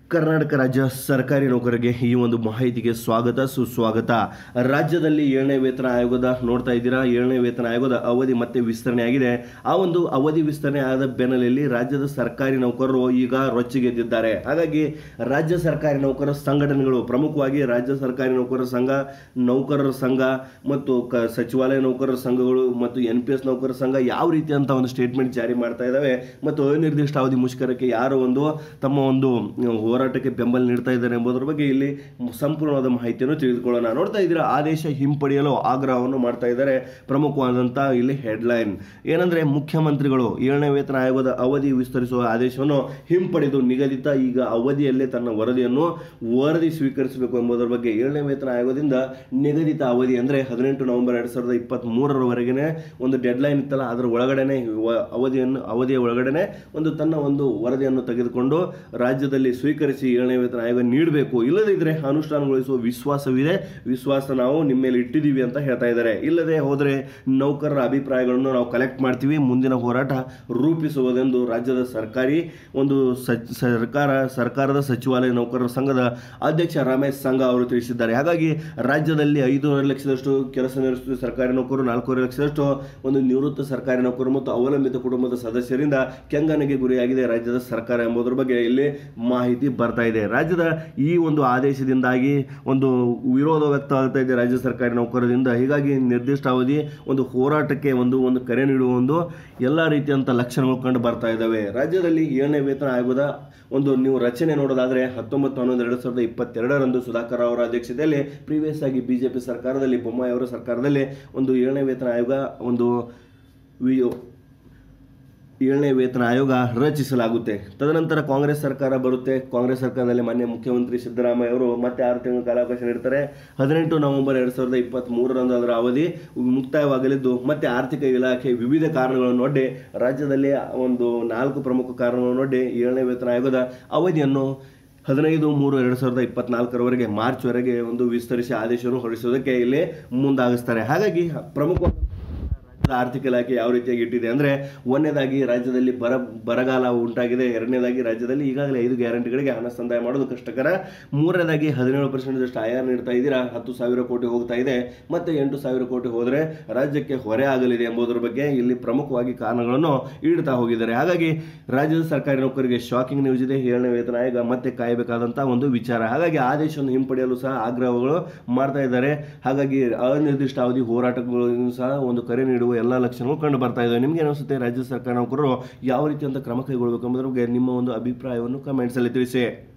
ಕರ್ನಾಟಕ ರಾಜ್ಯ ಸರ್ಕಾರಿ ನೌಕರರಿಗೆ ಈ ಒಂದು ಮಾಹಿತಿಗೆ ಸ್ವಾಗತ ಸುಸ್ವಾಗತ ರಾಜ್ಯದಲ್ಲಿ ಏಳನೇ ವೇತನ ಆಯೋಗದ ನೋಡ್ತಾ ಇದ್ದೀರಾ ಏಳನೇ ವೇತನ ಆಯೋಗದ ಅವಧಿ ಮತ್ತೆ ವಿಸ್ತರಣೆ ಆಗಿದೆ ಆ ಒಂದು ಅವಧಿ ವಿಸ್ತರಣೆ ಆದ ಬೆನ್ನಲೆಯಲ್ಲಿ ರಾಜ್ಯದ ಸರ್ಕಾರಿ ನೌಕರರು ಈಗ ರೊಚ್ಚಿಗೆದ್ದಿದ್ದಾರೆ ಹಾಗಾಗಿ ರಾಜ್ಯ ಸರ್ಕಾರಿ ನೌಕರರ ಸಂಘಟನೆಗಳು ಪ್ರಮುಖವಾಗಿ ರಾಜ್ಯ ಸರ್ಕಾರಿ ನೌಕರರ ಸಂಘ ನೌಕರರ ಸಂಘ ಮತ್ತು ಕ ಸಚಿವಾಲಯ ನೌಕರರ ಸಂಘಗಳು ಮತ್ತು ಎನ್ ಪಿ ಎಸ್ ನೌಕರರ ಸಂಘ ಯಾವ ರೀತಿಯಂತ ಒಂದು ಸ್ಟೇಟ್ಮೆಂಟ್ ಜಾರಿ ಮಾಡ್ತಾ ಇದ್ದಾವೆ ಮತ್ತು ಅನಿರ್ದಿಷ್ಟ ಅವಧಿ ಮುಷ್ಕರಕ್ಕೆ ಯಾರು ಒಂದು ತಮ್ಮ ಒಂದು ಹೋರಾಟಕ್ಕೆ ಬೆಂಬಲ ನೀಡ್ತಾ ಇದ್ದಾರೆ ಎಂಬುದರ ಬಗ್ಗೆ ಇಲ್ಲಿ ಸಂಪೂರ್ಣವಾದ ಮಾಹಿತಿಯನ್ನು ತಿಳಿದುಕೊಳ್ಳೋಣ ನೋಡ್ತಾ ಇದ್ದೀರಾ ಆದೇಶ ಹಿಂಪಡೆಯಲು ಆಗ್ರಹವನ್ನು ಮಾಡ್ತಾ ಇದ್ದಾರೆ ಪ್ರಮುಖವಾದಂಥ ಇಲ್ಲಿ ಹೆಡ್ಲೈನ್ ಏನಂದ್ರೆ ಮುಖ್ಯಮಂತ್ರಿಗಳು ಏಳನೇ ವೇತನ ಆಯೋಗದ ಅವಧಿ ವಿಸ್ತರಿಸುವ ಆದೇಶವನ್ನು ಹಿಂಪಡೆದು ನಿಗದಿತ ಈಗ ಅವಧಿಯಲ್ಲೇ ತನ್ನ ವರದಿಯನ್ನು ವರದಿ ಸ್ವೀಕರಿಸಬೇಕು ಎಂಬುದರ ಬಗ್ಗೆ ಏಳನೇ ವೇತನ ಆಯೋಗದಿಂದ ನಿಗದಿತ ಅವಧಿ ಅಂದ್ರೆ ಹದಿನೆಂಟು ನವೆಂಬರ್ ಎರಡ್ ಸಾವಿರದ ಇಪ್ಪತ್ತ್ ಮೂರರವರೆಗೆ ಒಂದು ಡೆಡ್ಲೈನ್ ಇತ್ತಲ್ಲ ಅದರ ಒಳಗಡೆನೆ ವ- ಅವಧಿಯನ್ನು ಅವಧಿಯ ಒಳಗಡೆನೆ ಒಂದು ತನ್ನ ಒಂದು ವರದಿಯನ್ನು ತೆಗೆದುಕೊಂಡು ರಾಜ್ಯದಲ್ಲಿ ಸ್ವೀಕರಿಸಿ ಏಳನೇ ವೇತನ ಆಯೋಗ ನೀಡಬೇಕು ಇಲ್ಲದಿದ್ರೆ ಅನುಷ್ಠಾನಗೊಳಿಸುವ ವಿಶ್ವಾಸವಿದೆ ವಿಶ್ವಾಸ ನಾವು ನಿಮ್ಮ ಮೇಲೆ ಇಟ್ಟಿದ್ದೀವಿ ಅಂತ ಹೇಳ್ತಾ ಇದ್ದಾರೆ ಇಲ್ಲದೆ ಹೋದರೆ ನೌಕರರ ಅಭಿಪ್ರಾಯಗಳನ್ನು ನಾವು ಕಲೆಕ್ಟ್ ಮಾಡ್ತೀವಿ ಮುಂದಿನ ಹೋರಾಟ ರೂಪಿಸುವುದೆಂದು ರಾಜ್ಯದ ಸರ್ಕಾರಿ ಒಂದು ಸಚ್- ಸರ್ಕಾರ ಸರ್ಕಾರದ ಸಚಿವಾಲಯ ನೌಕರರ ಸಂಘದ ಅಧ್ಯಕ್ಷ ರಮೇಶ್ ಸಂಘ ಅವರು ತಿಳಿಸಿದ್ದಾರೆ ಹಾಗಾಗಿ ರಾಜ್ಯದಲ್ಲಿ ಐದೂವರೆ ಲಕ್ಷದಷ್ಟು ಕೆಲಸ ನಿರ್ವಹಿಸುವ ಸರ್ಕಾರಿ ನೌಕರರು ನಾಲ್ಕೂವರೆ ಲಕ್ಷದಷ್ಟು ಒಂದು ನಿವೃತ್ತ ಸರ್ಕಾರಿ ನೌಕರರು ಮತ್ತು ಅವಲಂಬಿತ ಕುಟುಂಬದ ಸದಸ್ಯರಿಂದ ಕೆಂಗನಿಗೆ ಗುರಿಯಾಗಿದೆ ರಾಜ್ಯದ ಸರ್ಕಾರ ಎಂಬುದರ ಬಗ್ಗೆ ಇಲ್ಲಿ ಮಾಹಿತಿ ಬರ್ತಾ ಇದೆ ರಾಜ್ಯದ ಈ ಒಂದು ಆದೇಶದಿಂದಾಗಿ ಒಂದು ವಿರೋಧ ವ್ಯಕ್ತವಾಗ್ತಾ ಇದೆ ರಾಜ್ಯ ಸರ್ಕಾರಿ ನೌಕರರಿಂದ ಹೀಗಾಗಿ ನಿರ್ದಿಷ್ಟ ಅವಧಿ ಒಂದು ಹೋರಾಟಕ್ಕೆ ಒಂದು ಒಂದು ಕರೆ ನೀಡುವ ಒಂದು ಎಲ್ಲ ರೀತಿಯಂತ ಲಕ್ಷಣಗಳು ಕಂಡು ಬರ್ತಾ ಇದ್ದಾವೆ ರಾಜ್ಯದಲ್ಲಿ ಏಳನೇ ವೇತನ ಆಯೋಗದ ಒಂದು ನೀವು ರಚನೆ ನೋಡೋದಾದ್ರೆ ಹತ್ತೊಂಬತ್ತು ಹನ್ನೊಂದು ಎರಡು ಸಾವಿರದ ಇಪ್ಪತ್ತೆರಡರಂದು ಸುಧಾಕರ್ ಅವರ ಅಧ್ಯಕ್ಷತೆಯಲ್ಲಿ ಪ್ರೀವಿಯಸ್ ಆಗಿ ಬಿಜೆಪಿ ಸರ್ಕಾರದಲ್ಲಿ ಬೊಮ್ಮಾಯಿ ಅವರ ಸರ್ಕಾರದಲ್ಲಿ ಒಂದು ಏಳನೇ ವೇತನ ಆಯೋಗ ಒಂದು ವಿ- ಏಳನೇ ವೇತನ ಆಯೋಗ ರಚಿಸಲಾಗುತ್ತೆ ತದನಂತರ ಕಾಂಗ್ರೆಸ್ ಸರ್ಕಾರ ಬರುತ್ತೆ ಕಾಂಗ್ರೆಸ್ ಸರ್ಕಾರದಲ್ಲಿ ಮಾನ್ಯ ಮುಖ್ಯಮಂತ್ರಿ ಸಿದ್ದರಾಮಯ್ಯ ಅವರು ಮತ್ತೆ ಆರು ತಿಂಗಳ ಕಾಲಾವಕಾಶ ನೀಡ್ತಾರೆ ಹದಿನೆಂಟು ನವೆಂಬರ್ ಎರಡ್ ಸಾವಿರದ ಇಪ್ಪತ್ತ್ ಮೂರರಂದು ಅದರ ಅವಧಿ ಮುಕ್ತಾಯವಾಗಲಿದ್ದು ಮತ್ತೆ ಆರ್ಥಿಕ ಇಲಾಖೆ ವಿವಿಧ ಕಾರಣಗಳನ್ನು ಒಡ್ಡಿ ರಾಜ್ಯದಲ್ಲಿ ಒಂದು ನಾಲ್ಕು ಪ್ರಮುಖ ಕಾರಣಗಳನ್ನು ಒಡ್ಡಿ ಏಳನೇ ವೇತನ ಆಯೋಗದ ಅವಧಿಯನ್ನು ಹದಿನೈದು ಮೂರು ಎರಡು ಸಾವಿರದ ಇಪ್ಪತ್ನಾಲ್ಕರವರೆಗೆ ಮಾರ್ಚ್ವರೆಗೆ ಒಂದು ವಿಸ್ತರಿಸಿ ಆದೇಶವನ್ನು ಹೊರಡಿಸುವುದಕ್ಕೆ ಇಲ್ಲಿ ಮುಂದಾಗಿಸ್ತಾರೆ ಹಾಗಾಗಿ ಪ್ರಮುಖ ರಾಜ್ಯದ ಆರ್ಥಿಕ ಇಲಾಖೆ ಯಾವ ರೀತಿಯಾಗಿ ಇಟ್ಟಿದೆ ಅಂದ್ರೆ ಒಂದನೇದಾಗಿ ರಾಜ್ಯದಲ್ಲಿ ಬರ ಬರಗಾಲ ಉಂಟಾಗಿದೆ ಎರಡನೇದಾಗಿ ರಾಜ್ಯದಲ್ಲಿ ಈಗಾಗಲೇ ಐದು ಗ್ಯಾರಂಟಿಗಳಿಗೆ ಹಣ ಸಂದಾಯ ಮಾಡೋದು ಕಷ್ಟಕರ ಮೂರನೇದಾಗಿ ಹದಿನೇಳು ಪರ್ಸೆಂಟ್ ಆಯಾರ ನೀಡ್ತಾ ಇದ್ದೀರಾ ಹತ್ತು ಸಾವಿರ ಕೋಟಿ ಹೋಗ್ತಾ ಇದೆ ಮತ್ತೆ ಎಂಟು ಸಾವಿರ ಕೋಟಿ ಹೋದರೆ ರಾಜ್ಯಕ್ಕೆ ಹೊರೆ ಆಗಲಿದೆ ಎಂಬುದರ ಬಗ್ಗೆ ಇಲ್ಲಿ ಪ್ರಮುಖವಾಗಿ ಕಾರಣಗಳನ್ನು ಇಡ್ತಾ ಹೋಗಿದ್ದಾರೆ ಹಾಗಾಗಿ ರಾಜ್ಯದ ಸರ್ಕಾರಿ ನೌಕರಿಗೆ ಶಾಕಿಂಗ್ ನ್ಯೂಸ್ ಇದೆ ಏಳನೇ ವೇತನ ಆಯೋಗ ಮತ್ತೆ ಕಾಯಬೇಕಾದಂತಹ ಒಂದು ವಿಚಾರ ಹಾಗಾಗಿ ಆದೇಶವನ್ನು ಹಿಂಪಡೆಯಲು ಸಹ ಆಗ್ರಹಗಳು ಮಾಡ್ತಾ ಇದ್ದಾರೆ ಹಾಗಾಗಿ ಅನಿರ್ದಿಷ್ಟ ಅವಧಿ ಹೋರಾಟಗಳು ಸಹ ಒಂದು ಕರೆ ನೀಡುವ ಎಲ್ಲ ಲಕ್ಷಣಗಳು ಕಂಡು ಬರ್ತಾ ಇದ್ದಾವೆ ನಿಮ್ಗೆ ಅನಿಸುತ್ತೆ ರಾಜ್ಯ ಸರ್ಕಾರ ನೌಕರರು ಯಾವ ರೀತಿಯಂತ ಕ್ರಮ ಕೈಗೊಳ್ಳಬೇಕು ಎಂಬುದರ ಬಗ್ಗೆ ನಿಮ್ಮ ಒಂದು ಅಭಿಪ್ರಾಯವನ್ನು ಕಮೆಂಟ್ಸ್ ಅಲ್ಲಿ ತಿಳಿಸಿ